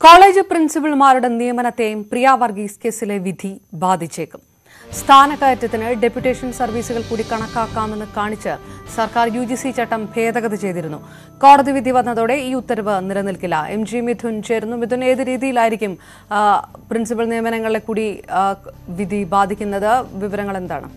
college പ്രിൻസിപ്പൽമാരുടെ നിയമനത്തെയും പ്രിയ വർഗീസ് കേസിലെ വിധി ബാധിച്ചേക്കും സ്ഥാനക്കയറ്റത്തിന് deputation സർവീസുകൾ കൂടി കണക്കാക്കാമെന്ന് കാണിച്ച് സർക്കാർ യു ജി സി ചട്ടം ഭേദഗതി ചെയ്തിരുന്നു കോടതി വിധി വന്നതോടെ ഈ ഉത്തരവ് നിലനിൽക്കില്ല എം ജി മിഥുൻ ചേർന്നു മിഥുൻ ഏത് രീതിയിലായിരിക്കും ആ, പ്രിൻസിപ്പൽ നിയമനങ്ങളെ കൂടി ആ, വിധി ബാധിക്കുന്നത് വിവരങ്ങൾ എന്താണ്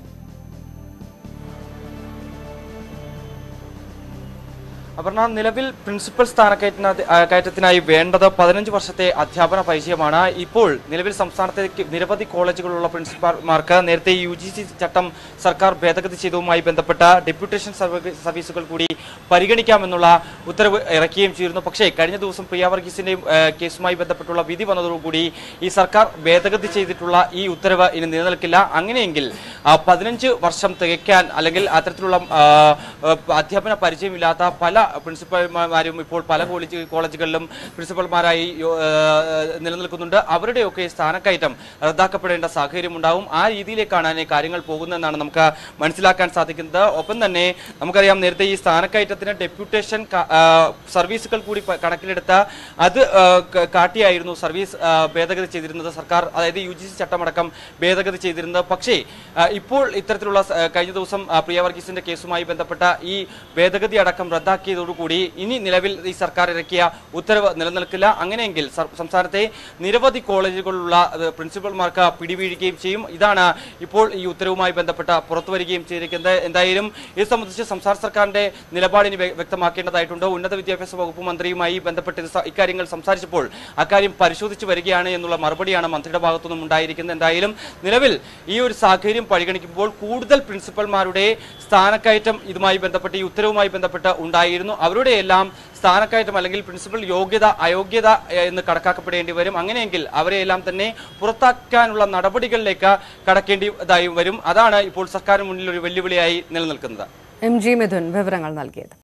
അപർണ നിലവിൽ പ്രിൻസിപ്പൽ സ്ഥാനക്കയറ്റിന ആ, കയറ്റത്തിനായി വേണ്ടത് പതിനഞ്ച് വർഷത്തെ അധ്യാപന പരിചയമാണ് ഇപ്പോൾ നിലവിൽ സംസ്ഥാനത്തേക്ക് നിരവധി കോളേജുകളുള്ള പ്രിൻസിപ്പാൾമാർക്ക് നേരത്തെ യു ജി സി ചട്ടം സർക്കാർ ഭേദഗതി ചെയ്തതുമായി ബന്ധപ്പെട്ട ഡെപ്യൂട്ടേഷൻ സർവീ- സർവീസുകൾ കൂടി പരിഗണിക്കാമെന്നുള്ള ഉത്തരവ് ഇറക്കുകയും ചെയ്തിരുന്നു പക്ഷേ കഴിഞ്ഞ ദിവസം പ്രിയ വർഗീസിന്റെയും ആ, കേസുമായി ബന്ധപ്പെട്ടുള്ള വിധി വന്നതോടുകൂടി ഈ സർക്കാർ ഭേദഗതി ചെയ്തിട്ടുള്ള ഈ ഉത്തരവ് ഇനി നിലനിൽക്കില്ല അങ്ങനെയെങ്കിൽ ആ, പതിനഞ്ച് വർഷം തികയ്ക്കാൻ അല്ലെങ്കിൽ അത്തരത്തിലുള്ള ആ, ആ, അധ്യാപന പരിചയമില്ലാത്ത പല പ്രിൻസിപ്പൽമാരും ഇപ്പോൾ പല കോളേജ് കോളേജുകളിലും പ്രിൻസിപ്പൽമാരായി യോ- ആ, നിലനിൽക്കുന്നുണ്ട് അവരുടെയൊക്കെ സ്ഥാനക്കയറ്റം റദ്ദാക്കപ്പെടേണ്ട സാഹചര്യം ഉണ്ടാവും ആ രീതിയിലേക്കാണ് അതിനെ കാര്യങ്ങൾ പോകുന്നതെന്നാണ് നമുക്ക് മനസ്സിലാക്കാൻ സാധിക്കുന്നത് ഒപ്പം തന്നെ നമുക്കറിയാം നേരത്തെ ഈ സ്ഥാനക്കയറ്റത്തിന് ഡെപ്യൂട്ടേഷൻ ക- ആ, സർവീസുകൾ കൂടി പ- കണക്കിലെടുത്ത് അത് ആ, ക- കാട്ടിയായിരുന്നു സർവീസ് ആ, ഭേദഗതി ചെയ്തിരുന്നത് സർക്കാർ അതായത് യു ജി സി ചട്ടമടക്കം ഭേദഗതി ചെയ്തിരുന്നത് പക്ഷേ ആ, ഇപ്പോൾ ഇത്തരത്തിലുള്ള സ- ആ, കഴിഞ്ഞ ദിവസം ആ, പ്രിയ വർഗീസിന്റെ കേസുമായി ബന്ധപ്പെട്ട ഈ ഭേദഗതി അടക്കം റദ്ദാക്കിയതോടുകൂടി ഇനി നിലവിൽ ഈ സർക്കാർ ഇറക്കിയ ഉത്തരവ് നിലനിൽക്കില്ല അങ്ങനെയെങ്കിൽ സർ- സംസ്ഥാനത്തെ നിരവധി കോളേജുകളിലുള്ള അത് പ്രിൻസിപ്പൽമാർക്ക് പിടിവീഴുകയും ചെയ്യും ഇതാണ് ഇപ്പോൾ ഈ ഉത്തരവുമായി ബന്ധപ്പെട്ട പുറത്തു വരികയും ചെയ്തിരിക്കുന്നത് എന്തായാലും ഇത് സംബന്ധിച്ച് സംസ്ഥാന സർക്കാരിന്റെ നിലപാടിന് വ്യ- വ്യക്തമാക്കേണ്ടതായിട്ടുണ്ട് ഉന്നത വിദ്യാഭ്യാസ വകുപ്പ് മന്ത്രിയുമായി ബന്ധപ്പെട്ട് ഇത് സ- ഇക്കാര്യങ്ങൾ സംസാരിച്ചപ്പോൾ അക്കാര്യം പരിശോധിച്ചു വരികയാണ് എന്നുള്ള മറുപടിയാണ് മന്ത്രിയുടെ ഭാഗത്തുനിന്നും ഉണ്ടായിരിക്കുന്നത് എന്തായാലും നിലവിൽ ഈ ഒരു സാഹചര്യം പരിഗണിക്കുമ്പോൾ കൂടുതൽ പ്രിൻസിപ്പൽമാരുടെ സ്ഥാനക്കയറ്റം ഇതുമായി ബന്ധപ്പെട്ട് ഈ ഉത്തരവുമായി ബന്ധപ്പെട്ട് ഉണ്ടായിരുന്നു അവരുടെ എല്ലാം സ്ഥാനക്കയറ്റം അല്ലെങ്കിൽ പ്രിൻസിപ്പൽ യോഗ്യത അയോഗ്യത എ, എന്ന് കണക്കാക്കപ്പെടേണ്ടി വരും അങ്ങനെയെങ്കിൽ അവരെയെല്ലാം തന്നെ പുറത്താക്കാനുള്ള നടപടികളിലേക്ക് കടക്കേണ്ടതായി വരും അതാണ് ഇപ്പോൾ സർക്കാരിന് മുന്നിൽ ഒരു വെല്ലുവിളിയായി നിലനിൽക്കുന്നത് എം ജി മിഥുൻ വിവരങ്ങൾ നൽകിയത്